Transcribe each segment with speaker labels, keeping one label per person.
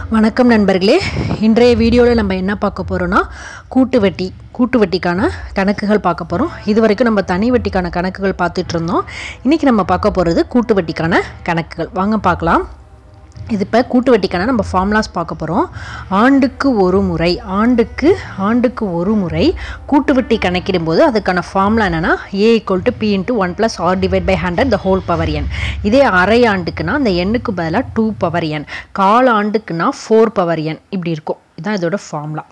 Speaker 1: வணக்கம் நண்பர்களே இன்றைய வீடியோவில் நம்ம என்ன பார்க்க போகிறோன்னா கூட்டு வட்டி கூட்டு வட்டிக்கான கணக்குகள் பார்க்க போகிறோம் இது வரைக்கும் நம்ம தனி வட்டிக்கான கணக்குகள் பார்த்துட்டு இருந்தோம் இன்றைக்கி நம்ம பார்க்க போகிறது கூட்டு வட்டிக்கான கணக்குகள் வாங்க பார்க்கலாம் இது இப்போ கூட்டு வட்டிக்கான நம்ம ஃபார்முலாஸ் பார்க்க போகிறோம் ஆண்டுக்கு ஒரு முறை ஆண்டுக்கு ஆண்டுக்கு ஒரு முறை கூட்டு வட்டி கணக்கிடும்போது அதுக்கான ஃபார்முலா என்னென்னா A equal to P into one plus R divide by hundred the whole power N இதே அரை ஆண்டுக்குன்னா அந்த எண்ணுக்கு பதிலாக டூ பவர் என் கால் ஆண்டுக்குன்னா ஃபோர் பவர் என் இப்படி இருக்கும் இதுதான் இதோட ஃபார்முலா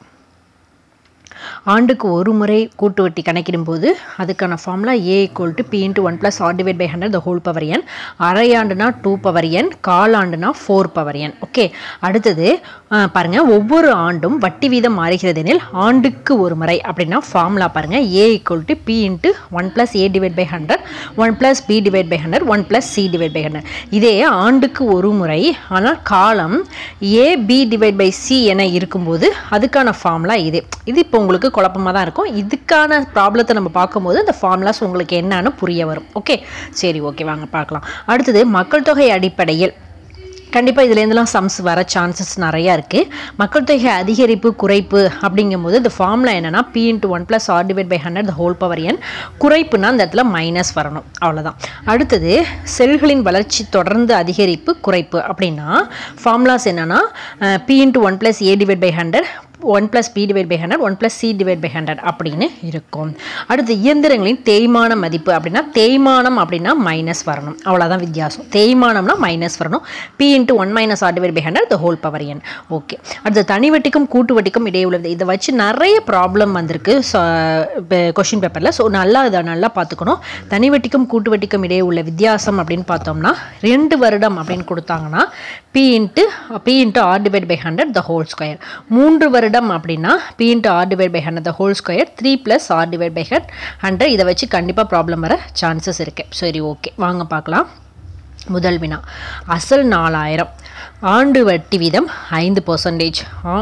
Speaker 1: ஆண்டுக்கு ஒரு முறை கூட்டு வட்டி கணக்கிடும்போது அதுக்கான formula A equal to P into one plus R divide by hundred the whole power N அரை ஆண்டுனா டூ பவர் என் கால் ஆண்டுனா ஃபோர் பவர் என் ஓகே அடுத்தது ஆஹ், பாருங்க ஒவ்வொரு ஆண்டும் வட்டி வீதம் மாறுகிறது எனில் ஆண்டுக்கு ஒரு முறை அப்படின்னா ஃபார்முலா பாருங்க A equal to P into one plus A divide by hundred one plus B divide by hundred one plus C divide by hundred இதே ஆண்டுக்கு ஒரு முறை ஆனால் காலம் A B divide by C என இருக்கும்போது அதுக்கான ஃபார்முலா இது இது இப்போ உங்களுக்கு குழப்பமாக தான் இருக்கும் இதுக்கான ப்ராப்ளத்தை நம்ம பார்க்கும்போது அந்த ஃபார்முலாஸ் உங்களுக்கு என்னன்னு புரிய வரும் ஓகே சரி ஓகே வாங்க பார்க்கலாம் அடுத்தது மக்கள் தொகை அடிப்படையில் கண்டிப்பாக இதுலேருந்துலாம் சம்ஸ் வர சான்சஸ் நிறையா இருக்குது மக்கள் தொகை அதிகரிப்பு குறைப்பு அப்படிங்கும்போது இந்த ஃபார்முலா என்னென்னா P into one plus R divide by hundred whole power N குறைப்புனா அந்த இடத்துல மைனஸ் வரணும் அவ்வளோதான் அடுத்தது செல்களின் வளர்ச்சி தொடர்ந்து அதிகரிப்பு குறைப்பு அப்படின்னா ஃபார்முலாஸ் என்னென்னா P into one plus A divide by hundred one plus B divide by hundred one plus C divide by hundred அப்படின்னு இருக்கும் அடுத்து இயந்திரங்களின் தேய்மான மதிப்பு அப்படின்னா தேய்மானம் அப்படின்னா மைனஸ் வரணும் அவ்வளோதான் வித்தியாசம் தேய்மானம்னா மைனஸ் வரணும் P into one minus R divide by hundred the whole power N okay அடுத்து தனி வட்டிக்கும் கூட்டு வட்டிக்கும் இடையே உள்ளது இதை வச்சு நிறைய ப்ராப்ளம் வந்திருக்கு கொஷின் பேப்பரில் ஸோ நல்லா இதை நல்லா பார்த்துக்கணும் தனி வட்டிக்கும் கூட்டு வட்டிக்கும் இடையே உள்ள வித்தியாசம் அப்படின்னு பார்த்தோம்னா ரெண்டு வருடம் அப்படின்னு கொடுத்தாங்கன்னா P into P into R divide by hundred the whole square மூன்று வருடம் அப்படின்னா P into R divide by hundred the whole square three plus R divide by ஹண்ட் ஹண்ட்ரட் இதை வச்சு கண்டிப்பாக ப்ராப்ளம் வர சான்சஸ் இருக்குது சரி ஓகே வாங்க பார்க்கலாம் முதல் வினா அசல் நாலாயிரம் ஆண்டு வட்டி வீதம் ஐந்து பர்சன்டேஜ்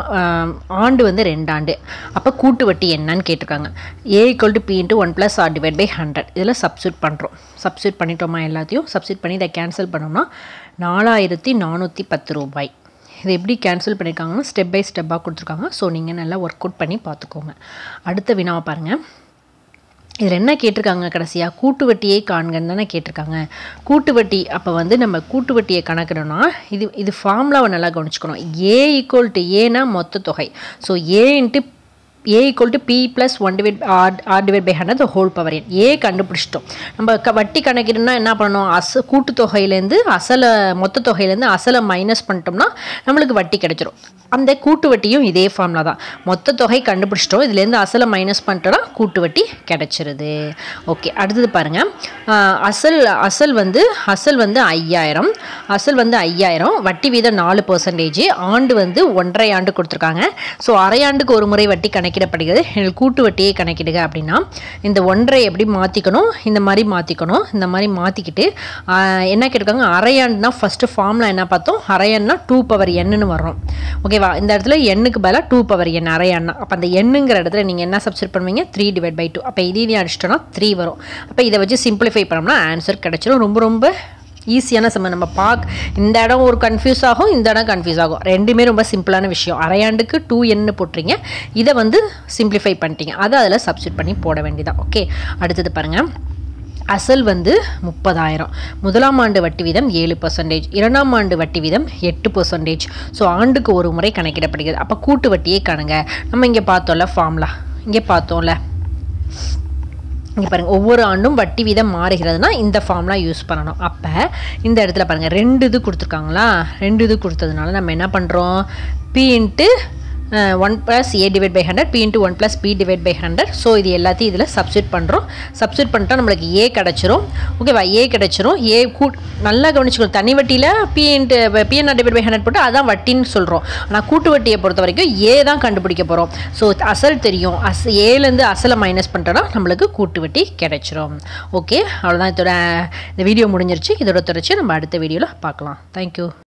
Speaker 1: ஆண்டு வந்து ரெண்டாண்டு அப்போ கூட்டு வட்டி என்னன்னு கேட்டிருக்காங்க A equal to P into one plus R divide by hundred இதில் சப்ஸ்டியூட் பண்ணுறோம் சப்ஸ்டியூட் பண்ணிட்டோமா எல்லாத்தையும் சப்ஸ்டியூட் பண்ணி இதை கேன்சல் பண்ணோம்னா நாலாயிரத்தி நானூற்றி பத்து ரூபாய் இது எப்படி கேன்சல் பண்ணியிருக்காங்கன்னா ஸ்டெப் பை ஸ்டெப்பாக கொடுத்துருக்காங்க ஸோ நீங்கள் நல்லா ஒர்க் அவுட் பண்ணி பார்த்துக்கோங்க அடுத்த வினாவை பாருங்கள் இதில் என்ன கேட்டிருக்காங்க கடைசியாக கூட்டு வட்டியை காண்கன்னு தானே கேட்டிருக்காங்க கூட்டு வட்டி அப்போ வந்து நம்ம கூட்டு வட்டியை கணக்கிடணும்னா இது இது ஃபார்முலாவை நல்லா கவனிச்சுக்கணும் ஏ ஈக்குவல் டு ஏனா மொத்த தொகை so A into A equal to P plus one divide R R divide by hundred whole power N A கண்டுபிடிச்சிட்டோம் நம்ம க வட்டி கணக்கிடணும்னா என்ன பண்ணணும் அச கூட்டு தொகையிலேருந்து அசலை மொத்த தொகையிலேருந்து அசலை மைனஸ் பண்ணிட்டோம்னா நம்மளுக்கு வட்டி கிடைச்சிரும் அந்த கூட்டு வட்டியும் இதே ஃபார்முலா தான் மொத்த தொகை கண்டுபிடிச்சிட்டோம் இதுலேருந்து அசலை மைனஸ் பண்ணிட்டோம்னா கூட்டு வட்டி கிடைச்சிருது ஓகே அடுத்தது பாருங்கள் அசல் அசல் வந்து அசல் வந்து ஐயாயிரம் அசல் வந்து ஐயாயிரம் வட்டி வீதம் நாலு பர்சன்டேஜ் ஆண்டு வந்து ஒன்றரை ஆண்டு கொடுத்துருக்காங்க ஸோ அரை ஆண்டுக்கு ஒரு முறை வட்டி கணக்கிடப்படுகிறது எங்களுக்கு கூட்டு வட்டியை கணக்கிடுக அப்படின்னா இந்த ஒன்றை எப்படி மாற்றிக்கணும் இந்த மாதிரி மாற்றிக்கணும் இந்த மாதிரி மாற்றிக்கிட்டு என்ன கேட்டிருக்காங்க அரையாண்டுனா ஃபஸ்ட்டு ஃபார்முலா என்ன பார்த்தோம் அரையாண்டுனா டூ பவர் என்னன்னு வரும் ஓகேவா இந்த இடத்துல எண்ணுக்கு பதிலாக டூ பவர் என் அரையாண்ணா அப்போ அந்த எண்ணுங்கிற இடத்துல நீங்கள் என்ன சப்ஸ்டியூட் பண்ணுவீங்க த்ரீ டிவைட் பை டூ அப்போ இதையும் அடிச்சிட்டோன்னா த்ரீ வரும் அப்போ இதை வச்சு சிம்பிளிஃபை பண்ணோம்னா ஆன்சர் கிடைச்சிடும் ரொம்ப ரொம்ப ஈஸியான சம்ம நம்ம பார்க் இந்த இடம் ஒரு கன்ஃபியூஸ் ஆகும் இந்த இடம் கன்ஃபியூஸ் ஆகும் ரெண்டுமே ரொம்ப சிம்பிளான விஷயம் அரையாண்டுக்கு டூ என்னு போட்டுறீங்க இதை வந்து சிம்பிளிஃபை பண்ணிட்டீங்க அதை அதில் சப்ஸ்டியூட் பண்ணி போட வேண்டியதான் ஓகே அடுத்தது பாருங்கள் அசல் வந்து முப்பதாயிரம் முதலாம் ஆண்டு வட்டி வீதம் ஏழு பர்சன்டேஜ் இரண்டாம் ஆண்டு வட்டி வீதம் எட்டு பர்சன்டேஜ் ஸோ ஆண்டுக்கு ஒரு முறை கணக்கிடப்படுகிறது அப்போ கூட்டு வட்டியே காணுங்க நம்ம இங்கே பார்த்தோம்ல ஃபார்முலா இங்கே பார்த்தோம்ல இங்கே பாருங்கள் ஒவ்வொரு ஆண்டும் வட்டி வீதம் மாறுகிறதுனா இந்த ஃபார்ம்லாம் யூஸ் பண்ணணும் அப்போ இந்த இடத்துல பாருங்கள் ரெண்டு இது கொடுத்துருக்காங்களா ரெண்டு இது கொடுத்ததுனால நம்ம என்ன பண்ணுறோம் P into one plus A divide by hundred P into one plus B divide by hundred so இது எல்லாத்தையும் இதில் சப்ஸ்டியூட் பண்ணுறோம் சப்ஸ்டியூட் பண்ணிட்டா நம்மளுக்கு ஏ கிடச்சிரும் ஓகேவா ஏ கிடச்சிரும் ஏ கூ நல்லா கவனிச்சுக்கணும் தனி வட்டியில் P into PNR divide by hundred போட்டு அதான் வட்டின்னு சொல்கிறோம் ஆனால் கூட்டு வட்டியை பொறுத்த வரைக்கும் ஏ தான் கண்டுபிடிக்க போகிறோம் ஸோ அசல் தெரியும் அஸ் ஏலேருந்து அசலை மைனஸ் பண்ணிட்டோன்னா நம்மளுக்கு கூட்டு வட்டி கிடைச்சிரும் ஓகே அவ்வளோதான் இதோட இந்த வீடியோ முடிஞ்சிருச்சு இதோட தொடர்ச்சி நம்ம அடுத்த வீடியோவில் பார்க்கலாம் தேங்க்யூ